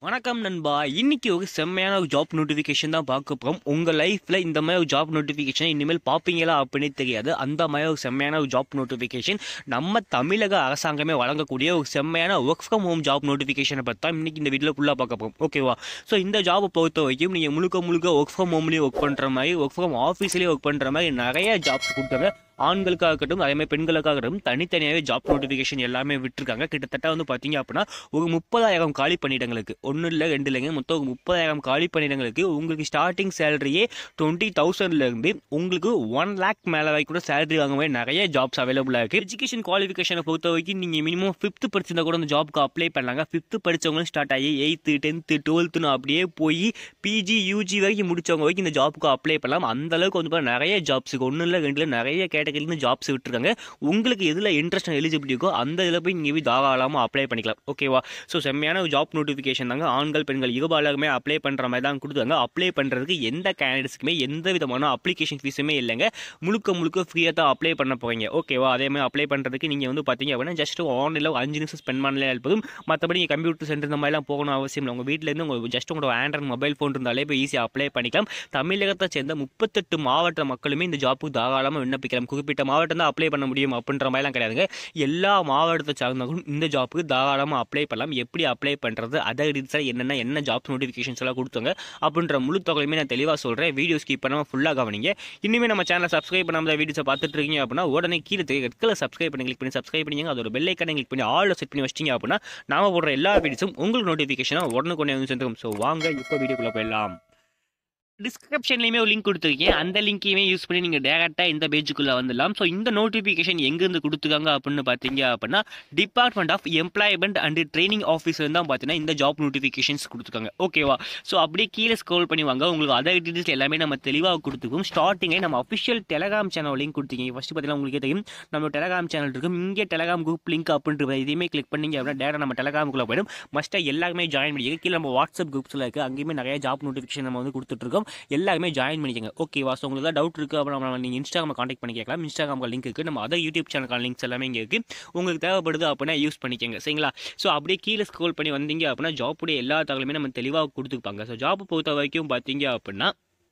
வணக்கம் நண்பா இன்னைக்கு ஒரு செம்மையான ஒரு ஜாப் நோட்டிஃபிகேஷன் தான் பார்க்க போகிறோம் உங்கள் லைஃப்பில் இந்த மாதிரி ஒரு ஜாப் நோட்டிஃபிகேஷன் இனிமேல் பார்ப்பீங்களா அப்படின்னு தெரியாது அந்த மாதிரி ஒரு செம்மையான ஒரு ஜாப் நோட்டிஃபிகேஷன் நம்ம தமிழக அரசாங்கமே வழங்கக்கூடிய ஒரு செம்மையான ஒர்க் ஃப்ரம் ஹோம் ஜாப் நோட்டிஃபிகேஷனை பற்றி தான் இன்னைக்கு இந்த வீடியோவில் ஃபுல்லாக பார்க்க போகிறோம் ஓகேவா ஸோ இந்த ஜாபை பொறுத்த வரைக்கும் நீங்கள் முழுக்க முழுக்க ஒர்க் ஃப்ரம் ஹோம்லேயும் ஒர்க் பண்ணுற மாதிரி ஒர்க் ஃப்ரம் ஆஃபீஸ்லேயே ஒர்க் பண்ணுற மாதிரி நிறைய ஜாப்ஸ் கொடுத்தாங்க ஆண்களுக்காக இருக்கட்டும் அதே மாதிரி பெண்களுக்காக இருக்கட்டும் தனித்தனியாகவே ஜாப் நோட்டிஃபிகேஷன் எல்லாமே விட்டுருக்காங்க கிட்டத்தட்ட வந்து பார்த்தீங்க அப்படின்னா ஒரு முப்பதாயிரம் காலி பணியிடங்களுக்கு ஒன்றும் இல்லை ரெண்டு இல்லைங்க மொத்தம் ஒரு முப்பதாயிரம் காலி பணியிடங்களுக்கு உங்களுக்கு ஸ்டார்டிங் சேலரியே டுவெண்ட்டி தௌசண்ட்லேருந்து உங்களுக்கு ஒன் லேக் மேலே வரைக்கும் கூட சேலரி வாங்க மாதிரி நிறைய ஜாப்ஸ் அவைலபிளாக இருக்குது எஜுகேஷன் குவாலிஃபிகேஷனை பொறுத்த வரைக்கும் நீங்கள் மினிமம் ஃபிஃப்த்து படிச்சிருந்தா கூட அந்த ஜாப்க்கு அப்ளை பண்ணலாங்க ஃபிஃப்த்து படித்தவங்களும் ஸ்டார்ட் ஆகி எயித்து டென்த்து டுவெல்த்துன்னு அப்படியே போய் பிஜி யூஜி வரைக்கும் முடிச்சவங்க வரைக்கும் இந்த ஜாப்க்கு அப்ளை பண்ணலாம் அந்த அளவுக்கு வந்து பாத்தீங்கன்னா நிறைய ஜாப்ஸுக்கு ஒன்றும் இல்லை ரெண்டு இல்லை நிறைய கேட்டகரியிருந்து ஜாப்ஸ் விட்டுருக்காங்க உங்களுக்கு எதில் இன்ட்ரெஸ்ட் எலிஜிபிலிட்டி இருக்கோ அந்த இதில் போய் நீங்கள் போய் தாராளமாக அப்ளை பண்ணிக்கலாம் ஓகேவா ஸோ செம்மையான ஒரு ஜாப் நோட்டிஃபிகேஷன் தாங்க ஆண்கள் பெண்கள் இருபாலருமே அப்ளை பண்ணுற மாதிரி தான் கொடுத்தாங்க அப்ளை பண்ணுறதுக்கு எந்த கேண்டிடேட்ஸ்க்குமே எந்த விதமான அப்ளிகேஷன் ஃபீஸுமே இல்லைங்க முழுக்க முழுக்க ஃப்ரீயாக தான் அப்ளை பண்ண போகிறீங்க ஓகேவா அதே மாதிரி அப்ளை பண்ணுறதுக்கு நீங்கள் வந்து பார்த்தீங்க அப்படின்னா ஜஸ்ட் ஆன்லைனில் ஒரு அஞ்சு நிமிஷம் ஸ்பெண்ட் பண்ணலே இருப்பதும் மற்றபடி நீங்கள் கம்ப்யூட்டர் சென்டர் இந்த மாதிரிலாம் போகணும் அவசியம் இல்லை உங்கள் வீட்டிலேருந்து உங்கள் ஜஸ்ட் உங்களோட ஆண்ட்ராய்ட் மொபைல் ஃபோன் இருந்தாலே இப்போ ஈஸியாக அப்ளை பண்ணிக்கலாம் தமிழகத்தை சேர்ந்த முப்பத்தெட்டு மாவட்ட மக்களுமே இந்த ஜாப்புக்கு தாராளமாக விண்ணப்பிக்கலாம் குறிப்பிட்ட மாவட்டம் தான் அப்ளை பண்ண முடியும் அப்படின்ற மாதிரிலாம் கிடையாதுங்க எல்லா மாவட்டத்தை சார்ந்தவங்களும் இந்த ஜாப்புக்கு தாராளமாக அப்ளை பண்ணலாம் எப்படி அப்ளை பண்ணுறது அதை ரீதியாக என்னென்ன என்ன ஜாப் நோட்டிஃபிகேஷன்ஸ் எல்லாம் கொடுத்தாங்க அப்படின்ற முழு தொகையுமே நான் தெளிவாக சொல்கிறேன் வீடியோ ஸ்கிப் பண்ணாமல் ஃபுல்லாக கவனிங்க இனிமேல் நம்ம சேனலை சப்ஸ்கிரைப் பண்ணாமல் வீடியோஸை பார்த்துட்டு இருக்கீங்க அப்படின்னா உடனே கீழே ரெட்கல சப்ஸ்கிரைப் பண்ணி கிளிக் பண்ணி சப்ஸ்கிரைப் பண்ணிங்க அதோட பெல் ஐக்கனை கிளிக் பண்ணி ஆல் செட் பண்ணி வச்சிங்க அப்படின்னா நாம போடுற எல்லா வீடியோஸும் உங்களுக்கு நோட்டிஃபிகேஷனாக உடனுக்குடனே வந்து சென்றும் ஸோ வாங்க இப்போ வீடியோக்குள்ளே போயிடலாம் டிஸ்கிரிப்ஷன்லையுமே ஒரு லிங்க் கொடுத்துருக்கேன் அந்த லிங்க்கையுமே யூஸ் பண்ணி நீங்கள் டேரெக்டாக இந்த பேஜுக்குள்ளே வந்துடலாம் ஸோ இந்த நோட்டிஃபிகேஷன் எங்கேருந்து கொடுத்துருக்காங்க அப்படின்னு பார்த்தீங்க அப்படின்னா department of employment and training officer தான் பார்த்தீங்கன்னா இந்த ஜாப் நோட்டிஃபிகேஷன்ஸ் கொடுத்துருக்காங்க ஓகேவா ஸோ அப்படியே கீழே ஸ்க்ரோல் பண்ணி வாங்க உங்களுக்கு அதர் டீட்டெயில்ஸ் எல்லாமே நம்ம தெளிவாக கொடுத்துருக்கோம் ஸ்டார்டிங்கே நம்ம அஃபிஷியல் டெலகிராம் சேனல் லிங்க் கொடுத்தீங்க ஃபஸ்ட்டு பார்த்தீங்கன்னா உங்களுக்கே தெரியும் நம்ம டெலகிராம் சேனல் இருக்கும் இங்கே டெலகிராம் குரூப் லிங்க் அப்படின்றது இதையுமே கிளிக் பண்ணீங்க அப்படின்னா டேரக்டாக நம்ம டெலகிராமுக்குள்ளே போயிடும் மஸ்ட்டாக எல்லாருமே ஜாயின் பண்ணிக்க கீழே நம்ம வாட்ஸ்அப் குரூப்ஸில் இருக்குது அங்கேயுமே நிறைய ஜாப் நோட்டிஃபிகேஷன் நம்ம வந்து கொடுத்துட்ருக்கோம் எல்லாருமே ஜாயின் பண்ணிக்கோங்க ஓகேவா ஸோ உங்களுக்கு ஏதாவது டவுட் இருக்குது அப்புறம் நம்ம நீங்கள் இன்ஸ்டாகிராம் காண்டாக்ட் பண்ணி கேட்கலாம் இன்ஸ்டாகிராம் லிங்க் இருக்குது நம்ம அதர் யூடியூப் சேனலுக்கான லிங்க்ஸ் எல்லாமே இங்கே இருக்குது உங்களுக்கு தேவைப்படுது அப்படின்னா யூஸ் பண்ணிக்கோங்க சரிங்களா ஸோ அப்படியே கீழே ஸ்க்ரோல் பண்ணி வந்தீங்க அப்படின்னா ஜாப்புடைய எல்லா தகவலுமே நம்ம தெளிவாக கொடுத்துருப்பாங்க ஸோ ஜாப் பொறுத்த வரைக்கும் பார்த்தீங்க அப்படின்னா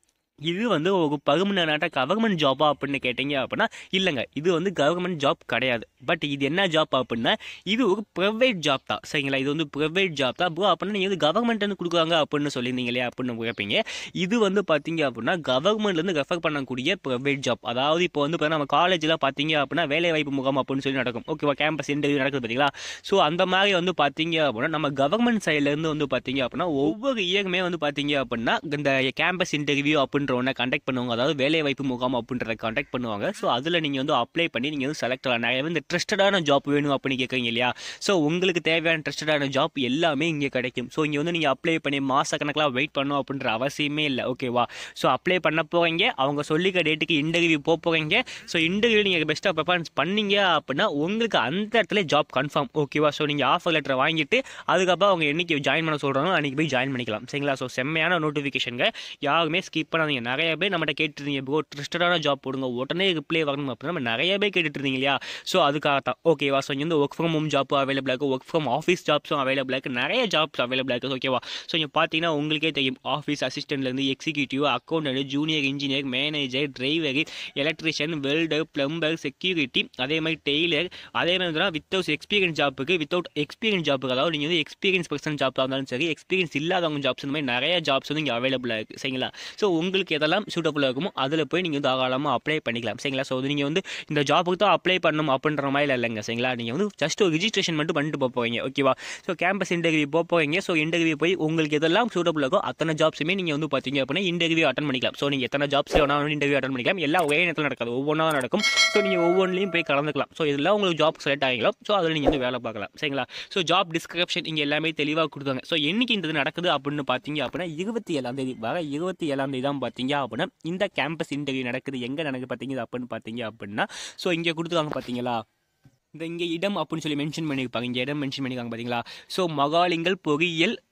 இது வந்து ஒரு பர்மனண்டாக கவர்மெண்ட் ஜாப்பா அப்படின்னு கேட்டீங்க அப்படின்னா இல்லைங்க இது வந்து கவர்மெண்ட் ஜாப் கிடையாது பட் இது என்ன ஜாப் அப்படின்னா இது ஒரு ப்ரைவேட் ஜாப் தான் சரிங்களா இது வந்து ப்ரைவேட் ஜாப் தான் ப்ரோ அப்படின்னா நீங்கள் வந்து கவர்மெண்ட்னு கொடுக்குறாங்க அப்படின்னு சொல்லியிருந்தீங்க இல்லையா அப்படின்னு கேட்பீங்க இது வந்து பார்த்தீங்க அப்படின்னா கவர்மெண்ட்லேருந்து ரெஃபர் பண்ணக்கூடிய ப்ரைவேட் ஜாப் அதாவது இப்போ வந்து பார்த்தீங்கன்னா நம்ம காலேஜில் பார்த்தீங்க அப்படின்னா வேலைவாய்ப்பு முகாம் அப்படின்னு சொல்லி நடக்கும் ஓகேவா கேம்பஸ் இன்டர்வியூ நடக்குது பார்த்தீங்களா ஸோ அந்த மாதிரி வந்து பார்த்தீங்க அப்படின்னா நம்ம கவர்மெண்ட் சைட்லேருந்து வந்து பார்த்தீங்க அப்படின்னா ஒவ்வொரு இயருமே வந்து பார்த்தீங்க அப்படின்னா இந்த கேம்பஸ் இன்டர்வியூ அப்படின்ற ஒன்று கண்டக்ட் பண்ணுவாங்க அதாவது வேலைவாய்ப்பு முகாம் அப்படின்றத கண்டக்ட் பண்ணுவாங்க ஸோ அதில் நீங்கள் வந்து அப்ளை பண்ணி நீங்கள் வந்து செலக்ட் ஆகலாம் நிறைய வந்து ட்ரஸ்டடான ஜாப் வேணும் அப்படின்னு கேட்குறீங்க இல்லையா ஸோ உங்களுக்கு தேவையான ட்ரஸ்டடான ஜாப் எல்லாமே இங்கே கிடைக்கும் ஸோ இங்கே வந்து நீங்கள் அப்ளை பண்ணி மாதக்கணக்கில் வெயிட் பண்ணணும் அப்படின்ற அவசியமே இல்லை ஓகேவா ஸோ அப்ளை பண்ண போகிறீங்க அவங்க சொல்லிக்க டேட்டுக்கு இன்டர்வியூ போக போகிறீங்க ஸோ இன்டர்வியூ நீங்கள் பெஸ்ட்டாக பெர்ஃபார்மன்ஸ் பண்ணீங்க அப்படின்னா உங்களுக்கு அந்த இடத்துல ஜாப் கன்ஃபார்ம் ஓகேவா ஸோ நீங்கள் ஆஃபர் லெட்டரை வாங்கிட்டு அதுக்கப்புறம் அவங்க என்னைக்கு ஜாயின் பண்ண சொல்கிறாங்களோ அன்றைக்கி போய் ஜாயின் பண்ணிக்கலாம் சரிங்களா ஸோ செம்மையான நோட்டிஃபிகேஷனுங்க யாருமே ஸ்கிப் பண்ணாதீங்க நிறைய பேர் நம்மகிட்ட கேட்டுருந்தீங்க ப்ரோ ட்ரஸ்டடான ஜாப் போடுங்க உடனே ரிப்ளை வரணும் அப்படின்னா நம்ம நிறைய பேர் கேட்டுட்டு இருந்தீங்க இல்லையா ஸோ அதுக்காக தான் ஓகேவா ஸோ இங்கே வந்து ஒர்க் ஃப்ரம் ஹோம் ஜாப் அவைலபிளாக இருக்குது ஒர்க் ஃப்ரம் ஆஃபீஸ் ஜாப்ஸும் அவைலபிளாக இருக்குது நிறைய ஜாப்ஸ் அவைலபிளாக இருக்குது ஓகேவா ஸோ இங்கே பார்த்தீங்கன்னா உங்களுக்கே தெரியும் ஆஃபீஸ் அசிஸ்டன்ட்லேருந்து executive accountant junior engineer manager driver electrician welder plumber security அதே மாதிரி டெய்லர் அதே மாதிரி தான் வித்தவுட் எக்ஸ்பீரியன்ஸ் ஜாப்புக்கு வித்தவுட் எக்ஸ்பீரியன்ஸ் ஜாப்புக்கு அதாவது நீங்கள் வந்து எக்ஸ்பீரியன்ஸ் பர்சன் ஜாப்பாக இருந்தாலும் சரி எக்ஸ்பீரியன்ஸ் இல்லாதவங்க ஜாப்ஸ் இந்த மாதிரி நிறைய ஜாப்ஸ் வந்து இங்கே அவைலபிளாக இருக்குது சரிங்களா ஸோ உங்களுக்கு எதெல்லாம் சூட்டபுளாக இருக்குமோ அதில் போய் நீங்கள் தாராளமாக அப்ளை பண்ணிக்கலாம் சரிங்களா ஸோ நீங்கள் வந்து இந்த ஜாப்புக்கு தான் அப்ளை பண்ணணும் அப்படின்ற மாதிரி இல்லைங்க சரிங்களா நீங்கள் வந்து ஜஸ்ட் ஒரு ரிஜிஸ்ட்ரேஷன் மட்டும் பண்ணிட்டு போக போவீங்க ஓகேவா ஸோ கேம்பஸ் இன்டர்வியூ போக போவீங்க ஸோ இன்டர்வியூ போய் உங்களுக்கு எதெல்லாம் சூட்டபுள் இருக்கோ அத்தனை ஜாப்ஸுமே நீங்கள் வந்து பார்த்தீங்க அப்படின்னா இன்டர்வியூ அட்டன் பண்ணிக்கலாம் ஸோ நீங்கள் எத்தனை ஜாப்ஸ் வேணாலும் இன்டர்வியூ அட்டன் பண்ணிக்கலாம் எல்லாம் ஒரே நேரத்தில் நடக்காது ஒவ்வொன்றா நடக்கும் ஸோ நீங்கள் ஒவ்வொன்றிலையும் போய் கலந்துக்கலாம் ஸோ இதெல்லாம் உங்களுக்கு ஜாப் செலக்ட் ஆகிக்கலாம் ஸோ அதில் நீங்கள் வந்து வேலை பார்க்கலாம் சரிங்களா ஸோ ஜாப் டிஸ்கிரிப்ஷன் இங்கே எல்லாமே தெளிவாக கொடுத்தாங்க ஸோ என்னைக்கு இந்த இது நடக்குது அப்படின்னு பார்த்தீங்க அப்படின்னா இருபத்தி ஏழாம் தேதி வர இருபத்தி ஏழாம் தேதி தான் பார்த்தீங்க அப்படின்னா இந்த கேம்பஸ் இன்டர்வியூ நடக்குது எங்கே நடக்குது பார்த்தீங்க அப்படின்னு பார்த்தீங்க அப்படின்னா ஸோ இங்கே கொடுத்துருக்காங்க பார்த்தீங்களா இந்த இங்கே இடம் அப்படின்னு சொல்லி மென்ஷன் பண்ணியிருப்பாங்க இங்கே இடம் மென்ஷன் பண்ணியிருக்காங்க பார்த்தீங்களா ஸோ மகாலிங்கல் பொறியியல்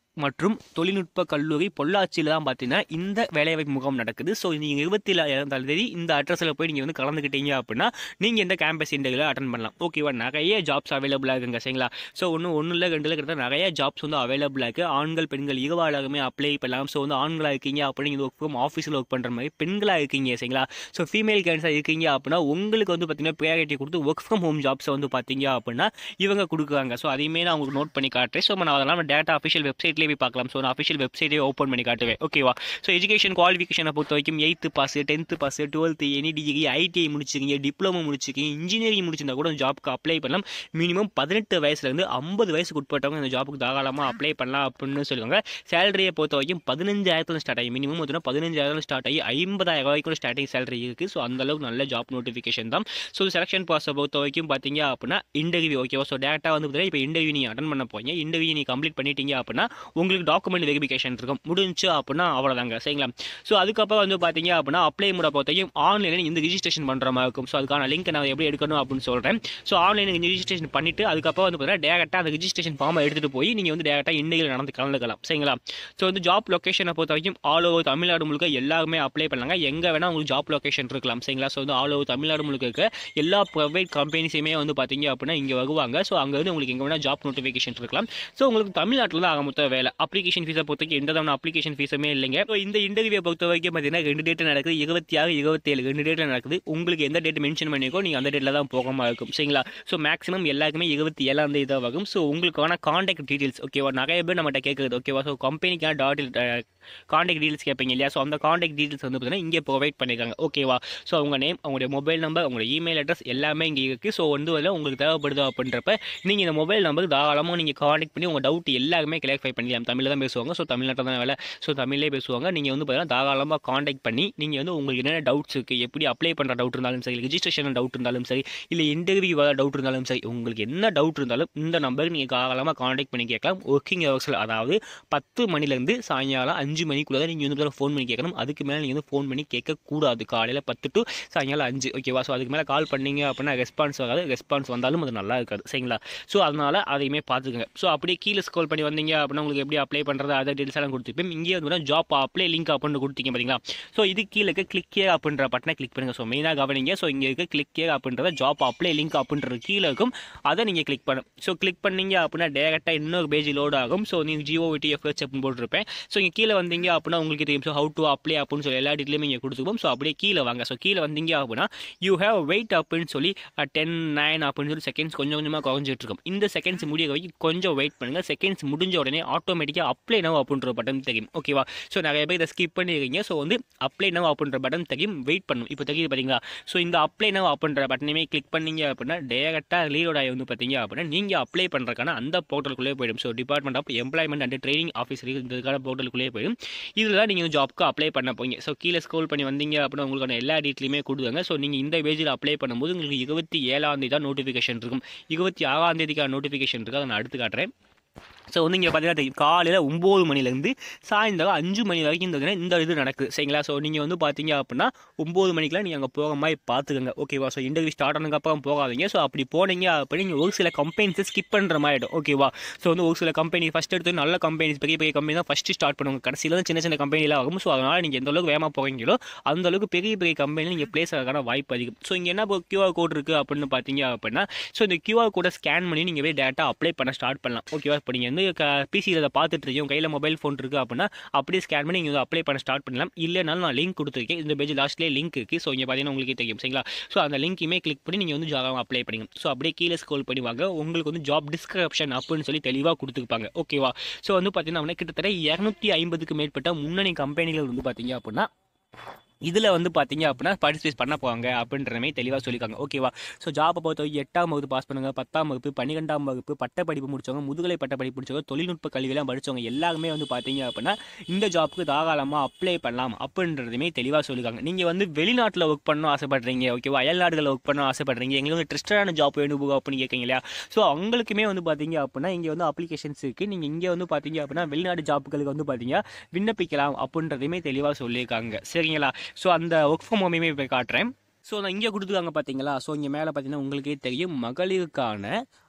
மற்றும் தொழில்நுட்ப கல்லூரி பொள்ளாச்சியில் தான் பார்த்தீங்கன்னா இந்த வேலைவாய்ப்பு முகாம் நடக்குது ஸோ நீங்கள் இருபத்தி ஏழாம் தேதி இந்த அட்ரஸில் போய் நீங்கள் வந்து கலந்துக்கிட்டீங்க அப்படின்னா நீங்கள் இந்த கேம்பஸ் இன்டர்வியூவில் அட்டன் பண்ணலாம் ஓகேவா நிறைய ஜாப்ஸ் அவைலபிளாக இருக்குங்க சரிங்களா ஸோ ஒன்று ஒன்றும் இல்லை ரெண்டு இல்லை கிட்டத்தட்ட நிறைய ஜாப்ஸ் வந்து அவைலபிளாக இருக்குது ஆண்கள் பெண்கள் இருவாளாகவே அப்ளை பண்ணலாம் ஸோ வந்து ஆண்களாக இருக்கீங்க அப்படின்னு நீங்கள் ஒர்க் ஃப்ரம் ஆஃபீஸில் ஒர்க் பண்ணுற மாதிரி பெண்களாக இருக்கீங்க சரிங்களா ஸோ ஃபீமேல் கேன்ஸாக இருக்கீங்க அப்படின்னா உங்களுக்கு வந்து பார்த்தீங்கன்னா ப்ரியாரிட்டி கொடுத்து ஒர்க் ஃப்ரம் ஹோம் ஜாப்ஸை வந்து பார்த்தீங்க அப்படின்னா இவங்க கொடுக்குறாங்க ஸோ அதையுமே நான் உங்களுக்கு நோட் பண்ணி காட்டுறேன் ஸோ நான் அதெல்லாம் டேட்டா அஃபிஷியல் வெப்சைட்லேயே போய் பார்க்கலாம் ஸோ நான் அஃபிஷியல் வெப்சைட்டே ஓப்பன் பண்ணி காட்டுவேன் ஓகேவா ஸோ எஜுகேஷன் குவாலிஃபிகேஷனை பொறுத்த வரைக்கும் eighth pass tenth pass twelfth any degree ITI முடிச்சிருக்கீங்க டிப்ளமோ முடிச்சிருக்கீங்க இன்ஜினியரிங் முடிச்சிருந்தா கூட ஜாப்க்கு அப்ளை பண்ணலாம் மினிமம் பதினெட்டு வயசுலேருந்து ஐம்பது வயசுக்கு உட்பட்டவங்க இந்த ஜாப்புக்கு தாராளமாக அப்ளை பண்ணலாம் அப்படின்னு சொல்லுவாங்க சேலரியை பொறுத்த வரைக்கும் பதினஞ்சாயிரத்துல ஸ்டார்ட் ஆகி மினிமம் வந்து பதினஞ்சாயிரம் ஸ்டார்ட் ஆகி ஐம்பதாயிரம் வரைக்கும் ஸ்டார்டிங் சேலரி இருக்குது ஸோ அந்த அளவுக்கு நல்ல ஜாப் நோட்டிஃபிகேஷன் தான் ஸோ செலக்ஷன் ப்ராசஸ் பொறுத்த வரைக்கும் பார்த்தீங்க அப்படின்னா இன்டர்வியூ ஓகேவா ஸோ டேட்டா வந்து பார்த்தீங்கன்னா இப்போ இன்டர்வியூ நீங்கள் அட்டன் பண்ண போறீங்க இன்டர்வியூ நீங்கள் கம்ப்ளீட் பண்ணிட்டீங்க அப்படின்னா உங்களுக்கு டாக்குமெண்ட் வெரிஃபிகேஷன் இருக்கும் முடிஞ்சு அப்படின்னா அவ்வளோதாங்க சரிங்களா ஸோ அதுக்கப்புறம் வந்து பார்த்தீங்க அப்படின்னா அப்ளை முறை பொறுத்தவரைக்கும் ஆன்லைனில் இந்த ரிஜிஸ்ட்ரேஷன் பண்ணுற மாதிரி இருக்கும் ஸோ அதுக்கான லிங்க் நான் எப்படி எடுக்கணும் அப்படின்னு சொல்கிறேன் ஸோ ஆன்லைனில் ரிஜிஸ்ட்ரேஷன் பண்ணிவிட்டு அதுக்கப்புறம் வந்து பார்த்தீங்கன்னா டேரெக்டாக அந்த ரிஜிஸ்ட்ரேஷன் ஃபார்மை எடுத்துகிட்டு போய் நீங்கள் வந்து டேரெக்டாக இன்டர்வியூ நடந்து கலந்துக்கலாம் சரிங்களா ஸோ வந்து ஜாப் லொக்கேஷனை பொறுத்த வரைக்கும் ஆல் ஓவர் தமிழ்நாடு முழுக்க எல்லாருமே அப்ளை பண்ணலாங்க எங்கே வேணால் உங்களுக்கு ஜாப் லொக்கேஷன் இருக்கலாம் சரிங்களா ஸோ வந்து ஆல் ஓவர் தமிழ்நாடு முழுக்க இருக்க எல்லா ப்ரைவேட் கம்பெனிஸுமே வந்து பார்த்தீங்க அப்படின்னா இங்கே வருவாங்க ஸோ அங்கே வந்து உங்களுக்கு எங்கே வேணால் ஜாப் நோட்டிஃபிகேஷன் இருக்கலாம் ஸோ உங்களுக்கு தமிழ்நாட்டில் தான் ஆக மொத்த வேலை அப்ளிகேஷன் ஃபீஸை பொறுத்த வரைக்கும் எந்த தவணை அப்ளிகேஷன் ஃபீஸுமே இல்லைங்க ஸோ இந்த இன்டர்வியூ பொறுத்த வரைக்கும் பார்த்தீங்கன்னா ரெண்டு டேட் நடக்குது இருபத்தி ஆறு இருபத்தேழு ரெண்டு டேட்டில் நடக்குது உங்களுக்கு எந்த டேட் மென்ஷன் பண்ணிக்கோ நீங்கள் அந்த டேட்டில் தான் போகாமல் இருக்கும் சரிங்களா ஸோ மேக்ஸிமம் எல்லாருக்குமே இருபத்தி ஏழாம் தேதி தான் வரும் ஸோ உங்களுக்கான காண்டாக்ட் டீட்டெயில்ஸ் ஓகேவா நிறைய பேர் நம்மகிட்ட கேட்குறது ஓகேவா ஸோ கம்பெனிக்கான டாட் காண்டாக்ட் டீட்டெயில்ஸ் கேட்பீங்க இல்லையா ஸோ அந்த காண்டாக்ட் டீட்டெயில்ஸ் வந்து பார்த்தீங்கன்னா இங்கே ப்ரொவைட் பண்ணியிருக்காங்க ஓகேவா ஸோ அவங்க நேம் அவங்களுடைய மொபைல் நம்பர் அவங்களோட இமெயில் அட்ரஸ் எல்லாமே இங்கே இருக்குது ஸோ வந்து அதில் உங்களுக்கு தேவைப்படுது அப்படின்றப்ப நீங்கள் இந்த மொபைல் நம்பருக்கு தாராளமாக நீங்கள் காண்டாக்ட் பண்ணி உங்கள் டவுட் எல்லாருமே கிளாரிஃபை பண்ணிக்கலாம் தமிழில் தான் பேசுவாங்க ஸோ தமிழ்நாட்டில் தான் வேலை ஸோ தமிழ்லேயே பேசுவாங்க நீங்கள் வந்து பார்த்தீங்கன்னா தாராளமாக காண்டாக்ட் பண்ணி நீங்கள் வந்து உங்களுக்கு என்னென்ன டவுட்ஸ் இருக்குது எப்படி அப்ளை பண்ணுற டவுட் இருந்தாலும் சரி ரிஜிஸ்ட்ரேஷன் டவுட் இருந்தாலும் சரி இல்லை இன்டர்வியூ வர டவுட் இருந்தாலும் சரி உங்களுக்கு என்ன டவுட் இருந்தாலும் இந்த நம்பருக்கு நீங்கள் தாராளமாக காண்டாக்ட் பண்ணி கேட்கலாம் ஒர்க்கிங் ஹவர்ஸில் அதாவது பத்து மணிலேருந்து சாயங்காலம் அஞ்சு மணிக்குள்ளே தான் நீங்கள் வந்து ஃபோன் பண்ணி கேட்கணும் அதுக்கு மேலே நீங்கள் வந்து ஃபோன் பண்ணி கேட்கக்கூடாது காலையில் பத்து டு சாயங்காலம் அஞ்சு ஓகேவா ஸோ அதுக்கு மேலே கால் பண்ணீங்க அப்படின்னா ரெஸ்பான்ஸ் வராது ரெஸ்பான்ஸ் வந்தாலும் அது நல்லா இருக்காது சரிங்களா ஸோ அதனால் அதையுமே பார்த்துக்கங்க ஸோ அப்படியே கீழே ஸ்க்ரோல் பண்ணி வந்தீங்க அப்படின்னா உங்களுக்கு எப்படி அப்ளை பண்ணுறது அதை டீல்ஸ் எல்லாம் கொடுத்துருப்பேன் இங்கே வந்து ஜாப் அப்ளை லிங்க் அப்படின்னு கொடுத்தீங்க பார்த்தீங்களா ஸோ இது கீழே இருக்க கிளிக் கேர் அப்படின்ற பட்டனை கிளிக் பண்ணுங்கள் ஸோ மெயினாக கவனிங்க ஸோ இங்கே இருக்க கிளிக் கேர் அப்படின்றத ஜாப் அப்ளை லிங்க் அப்படின்றது கீழே இருக்கும் அதை நீங்கள் கிளிக் பண்ணும் ஸோ கிளிக் பண்ணீங்க அப்படின்னா டேரெக்டாக இன்னொரு பேஜ் லோட் ஆகும் ஸோ நீங்கள் ஜியோ விடி எஃப்எச் அப்படின்னு போட்டிருப்பேன் ஸோ இங்கே கீழே வந்தீங்க அப்படின்னா உங்களுக்கு தெரியும் ஸோ ஹவு டு அப்ளை அப்படின்னு சொல்லி எல்லா டீட்டெயிலுமே இங்கே கொடுத்துருப்போம் ஸோ அப்படியே கீழே வாங்க ஸோ கீழே வந்தீங்க அப்படின்னா யூ ஹேவ் வெயிட் அப்படின்னு சொல்லி டென் நைன் அப்படின்னு சொல்லி செகண்ட்ஸ் கொஞ்சம் கொஞ்சமாக குறைஞ்சிட்டு இருக்கும் இந்த செகண்ட்ஸ் முடிய வரைக்கும் கொஞ்சம் வெயிட் பண்ணுங்கள் செகண்ட்ஸ் முடிஞ்ச உடனே ஆட்டோமேட்டிக்காக அப்ளை நவ் அப்படின்ற பட்டன் தெரியும் ஓகேவா ஸோ நிறைய பேர் இதை ஸ்கிப் பண்ணிருக்கீங்க ஸோ வந்து அப்ளை நவ் அப்படின்ற பட்டன் தெரியும் வெயிட் பண்ணும் இப்போ தெரியுது பார்த்தீங்களா ஸோ இந்த அப்ளை நவ் அப்படின்ற பட்டனையுமே கிளிக் பண்ணீங்க அப்படின்னா டேரெக்டாக லீடோட ஆகி வந்து பார்த்தீங்க அப்படின்னா நீங்கள் அப்ளை பண்ணுறதுக்கான அந்த போர்ட்டலுக்குள்ளே போயிடும் so department of employment and training officer இதுக்கான போர்ட்டலுக்குள்ளே போயிடும் இதில் தான் நீங்கள் ஜாப்க்கு அப்ளை பண்ண போங்க ஸோ கீழே ஸ்க்ரோல் பண்ணி வந்தீங்க அப்படின்னா உங்களுக்கான எல்லா டீட்டெயிலுமே கொடுங்க ஸோ நீங்கள் இந்த பேஜில் அப்ளை பண்ணும்போது உங்களுக்கு இருபத்தி ஏழாம் தேதி தான் நோட்டிஃபிகேஷன் இருக்கும் இருபத்தி ஆறாம் தேதிக்கான நோட்டிஃபிகேஷன் இருக்குது அதை நான் அடுத்து காட்டுறேன் ஸோ வந்து இங்கே பார்த்தீங்கன்னா தெரியும் காலையில் ஒம்பது மணிலேருந்து சாயந்தரம் அஞ்சு மணி வரைக்கும் இந்த இந்த இது நடக்குது சரிங்களா ஸோ நீங்கள் வந்து பார்த்தீங்க அப்படின்னா ஒம்பது மணிக்கெலாம் நீங்கள் அங்கே போகிற மாதிரி பார்த்துக்கோங்க ஓகேவா ஸோ இன்டர்வியூ ஸ்டார்ட் ஆனதுக்கப்புறம் போகாதீங்க ஸோ அப்படி போனீங்க அப்படி நீங்கள் ஒரு சில கம்பெனிஸை ஸ்கிப் பண்ணுற மாதிரி ஆகிடும் ஓகேவா ஸோ வந்து ஒரு சில கம்பெனி ஃபஸ்ட் எடுத்து நல்ல கம்பெனிஸ் பெரிய பெரிய கம்பெனி தான் ஃபஸ்ட்டு ஸ்டார்ட் பண்ணுவாங்க கடைசியில் தான் சின்ன சின்ன கம்பெனிலாம் ஆகும் ஸோ அதனால் நீங்கள் எந்த அளவுக்கு வேகமாக போகிறீங்களோ அந்த அளவுக்கு பெரிய பெரிய கம்பெனியில் நீங்கள் பிளேஸ் ஆகிறதுக்கான வாய்ப்பு அதிகம் ஸோ இங்கே என்ன கியூஆர் கோட் இருக்குது அப்படின்னு பார்த்தீங்க அப்படின்னா ஸோ இந்த கியூஆர் கோடை ஸ்கேன் பண்ணி நீங்கள் போய் டேட்டா அப்ளை பண்ண ஸ்டார்ட் பண்ணலாம் ஓகேவா இப்போ நீங்கள் வந்து பிசியில் அதை பார்த்துட்டு இருக்கீங்க கையில் மொபைல் ஃபோன் இருக்குது அப்படின்னா அப்படியே ஸ்கேன் பண்ணி நீங்கள் அப்ளை பண்ண ஸ்டார்ட் பண்ணலாம் இல்லைனாலும் நான் லிங்க் கொடுத்துருக்கேன் இந்த பேஜ் லாஸ்ட்லேயே லிங்க் இருக்குது ஸோ இங்கே பார்த்தீங்கன்னா உங்களுக்கு தெரியும் சரிங்களா ஸோ அந்த லிங்க்குமே கிளிக் பண்ணி நீங்கள் வந்து ஜாப் அப்ளை பண்ணிங்க ஸோ அப்படியே கீழே ஸ்க்ரோல் பண்ணி வாங்க உங்களுக்கு வந்து ஜாப் டிஸ்கிரிப்ஷன் அப்படின்னு சொல்லி தெளிவாக கொடுத்துருப்பாங்க ஓகேவா ஸோ வந்து பார்த்தீங்கன்னா கிட்டத்தட்ட இரநூத்தி ஐம்பதுக்கு மேற்பட்ட முன்னணி கம்பெனிகள் வந்து பார்த்தீங்க அப்படின்னா இதில் வந்து பார்த்தீங்க அப்படின்னா பார்ட்டிசிபேட் பண்ண போவாங்க அப்படின்ற மாதிரி தெளிவாக சொல்லியிருக்காங்க ஓகேவா ஸோ ஜாப்பை பொறுத்த வரைக்கும் எட்டாம் வகுப்பு பாஸ் பண்ணுங்க பத்தாம் வகுப்பு பன்னிரெண்டாம் வகுப்பு பட்ட படிப்பு முடிச்சவங்க முதுகலை பட்ட படிப்பு முடிச்சவங்க தொழில்நுட்ப கல்வியெல்லாம் படிச்சவங்க எல்லாருமே வந்து பார்த்தீங்க அப்படின்னா இந்த ஜாப்புக்கு தாராளமாக அப்ளை பண்ணலாம் அப்படின்றதுமே தெளிவாக சொல்லியிருக்காங்க நீங்கள் வந்து வெளிநாட்டில் ஒர்க் பண்ணணும் ஆசைப்படுறீங்க ஓகேவா அயல்நாடுகளில் ஒர்க் பண்ண ஆசைப்படுறீங்க எங்களுக்கு வந்து ட்ரஸ்டடான ஜாப் வேணும் bro அப்படின்னு கேட்குறீங்க இல்லையா ஸோ அவங்களுக்குமே வந்து பார்த்தீங்க அப்படின்னா இங்கே வந்து அப்ளிகேஷன்ஸ் இருக்குது நீங்கள் இங்கே வந்து பார்த்தீங்க அப்படின்னா வெளிநாடு ஜாப்புகளுக்கு வந்து பார்த்தீங்க விண்ணப்பிக்கலாம் அப்படின்றதையுமே தெளிவாக சொல்லியிருக்காங்க சரிங்களா ஸோ அந்த ஒர்க் ஃப்ரம் ஹோமையுமே போய் காட்டுறேன் ஸோ நான் இங்கே கொடுத்துருக்காங்க பார்த்தீங்களா ஸோ இங்கே மேலே பார்த்தீங்கன்னா உங்களுக்கே தெரியும் மகளிருக்கான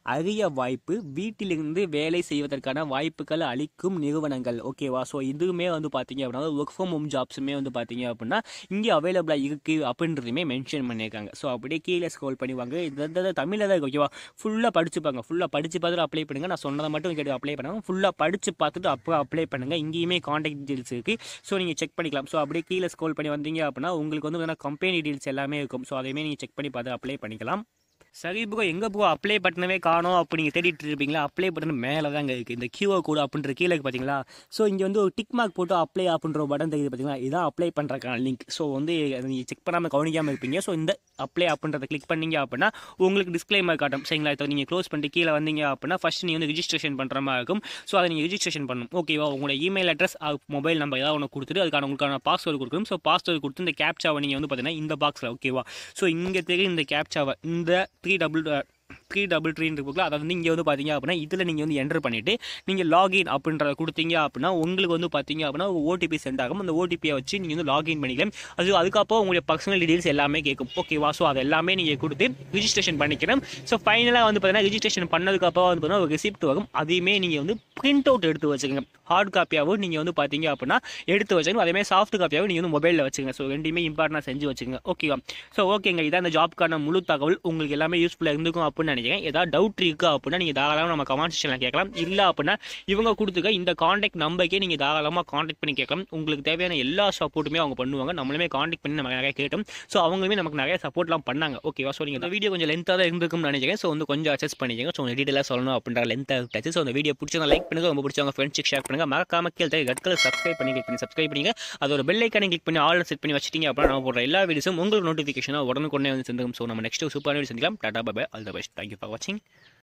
அரிய வாய்ப்பு வீட்டிலிருந்து வேலை செய்வதற்கான வாய்ப்புகள் அளிக்கும் நிறுவனங்கள் ஓகேவா ஸோ இதுவுமே வந்து பார்த்தீங்க அப்படின்னா ஒர்க் ஃப்ரம் ஹோம் ஜாப்ஸுமே வந்து பார்த்தீங்க அப்படின்னா இங்கே அவைலபிளாக இருக்குது அப்படின்றதுமே மென்ஷன் பண்ணியிருக்காங்க ஸோ அப்படியே கீழே ஸ்க்ரோல் பண்ணி வாங்க இந்த தமிழில் தான் இருக்கு ஓகேவா ஃபுல்லாக படிச்சுப்பாங்க ஃபுல்லாக படித்து பார்த்துட்டு அப்ளை பண்ணுங்க நான் சொன்னதை மட்டும் கேட்டு அப்ளை பண்ணுங்க ஃபுல்லாக படித்து பார்த்துட்டு அப்போ அப்ளை பண்ணுங்க இங்கேயுமே காண்டாக்ட் டீட்டெயில்ஸ் இருக்குது ஸோ நீங்கள் செக் பண்ணிக்கலாம் ஸோ அப்படியே கீழே ஸ்க்ரோல் பண்ணி வந்தீங்க அப்படின்னா உங்களுக்கு வந்து கம்பெனி டீட்டெயில்ஸ் எல்லாமே இருக்கும் ஸோ அதையுமே நீங்கள் செக் பண்ணி பார்த்து அப்ளை பண்ணிக்கலாம் சரி ப்ரோ எங்கே ப்ரோ அப்ளை பட்டனவே காணோம் அப்படி நீங்கள் தேடிட்டு இருப்பீங்களா அப்ளை பட்டன் மேலே தாங்க இருக்குது இந்த கியூஆர் கோடு அப்படின்ற கீழே இருக்கு பார்த்தீங்களா ஸோ இங்கே வந்து ஒரு டிக் மார்க் போட்டு அப்ளை அப்படின்ற பட்டன் தெரியுது பார்த்தீங்களா இதான் அப்ளை பண்ணுறக்கான லிங்க் ஸோ வந்து நீங்கள் செக் பண்ணாமல் கவனிக்காமல் இருப்பீங்க ஸோ இந்த அப்ளை அப்படின்றத கிளிக் பண்ணீங்க அப்படின்னா உங்களுக்கு டிஸ்க்ளைமர் காட்டும் சரிங்களா இப்போ நீங்கள் க்ளோஸ் பண்ணிட்டு கீழே வந்தீங்க அப்படின்னா ஃபஸ்ட் நீங்கள் வந்து ரிஜிஸ்ட்ரேஷன் பண்ணுற மாதிரி இருக்கும் ஸோ அதை நீங்கள் ரிஜிஸ்ட்ரேஷன் பண்ணணும் ஓகேவா உங்களோட இமெயில் அட்ரஸ் மொபைல் நம்பர் ஏதாவது ஒன்று கொடுத்துட்டு அதுக்கான உங்களுக்கான பாஸ்வேர்டு கொடுக்கணும் ஸோ பாஸ்வேர்டு கொடுத்து இந்த கேப்சாவை நீங்கள் வந்து பார்த்தீங்கன்னா இந்த பாக்ஸில் ஓகேவா ஸோ இங்கே தெரியும் இந்த கேப்சாவை இந்த த்ரீ டபுள் த்ரீ டபுள் த்ரீன்னு இருக்குல்ல அதை வந்து இங்கே வந்து பார்த்தீங்க அப்படின்னா இதில் நீங்கள் வந்து என்டர் பண்ணிவிட்டு நீங்கள் லாகின் அப்படின்றத கொடுத்தீங்க அப்படின்னா உங்களுக்கு வந்து பார்த்தீங்க அப்படின்னா ஒரு ஓடிபி சென்ட் ஆகும் அந்த ஓடிபியை வச்சு நீங்கள் வந்து லாகின் பண்ணிக்கலாம் அது அதுக்கப்புறம் உங்களுடைய பர்சனல் டீடைல்ஸ் எல்லாமே கேட்கும் ஓகேவா ஸோ அது எல்லாமே நீங்கள் கொடுத்து ரிஜிஸ்ட்ரேஷன் பண்ணிக்கிறோம் ஸோ ஃபைனலாக வந்து பார்த்தீங்கன்னா ரிஜிஸ்ட்ரேஷன் பண்ணதுக்கப்புறம் வந்து பார்த்தீங்கன்னா ஒரு ரிசிப்ட் வரும் அதையுமே நீங்கள் வந்து பிரிண்ட் அவுட் எடுத்து வச்சுக்கோங்க ஹார்ட் காப்பியாகவும் நீங்கள் வந்து பார்த்தீங்க அப்படின்னா எடுத்து வச்சுக்கணும் அதேமாதிரி சாஃப்ட் காப்பியாகவும் நீங்கள் வந்து மொபைலில் வச்சுக்கோங்க ஸோ ரெண்டுமே இம்பார்ட்டனாக செஞ்சு வச்சுக்கோங்க ஓகேவா ஸோ ஓகேங்க இதான் இந்த ஜாப்க்கான முழு தகவல் உங்களுக்கு எல்லாமே யூஸ்ஃபுல்லாக இருந்திருக்கும் அப்படின்னு நினைக்கிறேன் ஏதாவது டவுட் இருக்கு அப்படின்னா நீங்கள் தாராளமாக நம்ம கமெண்ட் செக்ஷனில் கேட்கலாம் இல்லை அப்படின்னா இவங்க கொடுத்துக்க இந்த காண்டாக்ட் நம்பருக்கே நீங்கள் தாராளமாக காண்டாக்ட் பண்ணி கேட்கலாம் உங்களுக்கு தேவையான எல்லா சப்போர்ட்டுமே அவங்க பண்ணுவாங்க நம்மளுமே காண்டாக்ட் பண்ணி நம்ம நிறைய கேட்டோம் ஸோ அவங்களுமே நமக்கு நிறைய சப்போர்ட்லாம் பண்ணாங்க ஓகேவா ஸோ நீங்கள் இந்த வீடியோ கொஞ்சம் லென்த்தாக தான் இருந்திருக்கும்னு நினைக்கிறேன் ஸோ வந்து கொஞ்சம் அட்ஜஸ்ட் பண்ணிக்கங்க ஸோ டீட்டெயிலாக சொல்லணும் அப்படின்ற லென்த்தாக இருக்காச்சு ஸோ அந்த வீடியோ பிடிச்சவங்க லைக் பண்ணுங்க ரொம்ப பிடிச்சவங்க ஃப்ரெண்ட்ஸுக்கு ஷேர் பண்ணுங்க மறக்காம கீழே ரெட் கலர் சப்ஸ்கிரைப் பண்ணி click பண்ணி சப்ஸ்கிரைப் பண்ணிங்க அதோட பெல் ஐக்கானை கிளிக் பண்ணி ஆல் செட் பண்ணி வச்சிட்டீங்க அப்படின்னா நம்ம போடுற எல்லா வீடியோஸும் உங்களுக்கு நோட்டிஃபிகேஷனாக உடனுக்குடனே வந்து சேர்ந்துக்கும் ஸோ நம்ம நெக்ஸ்ட் சூப்பர் வீடியோ சந்திக்கலாம் tata bye all the best thank you for வாட்சிங்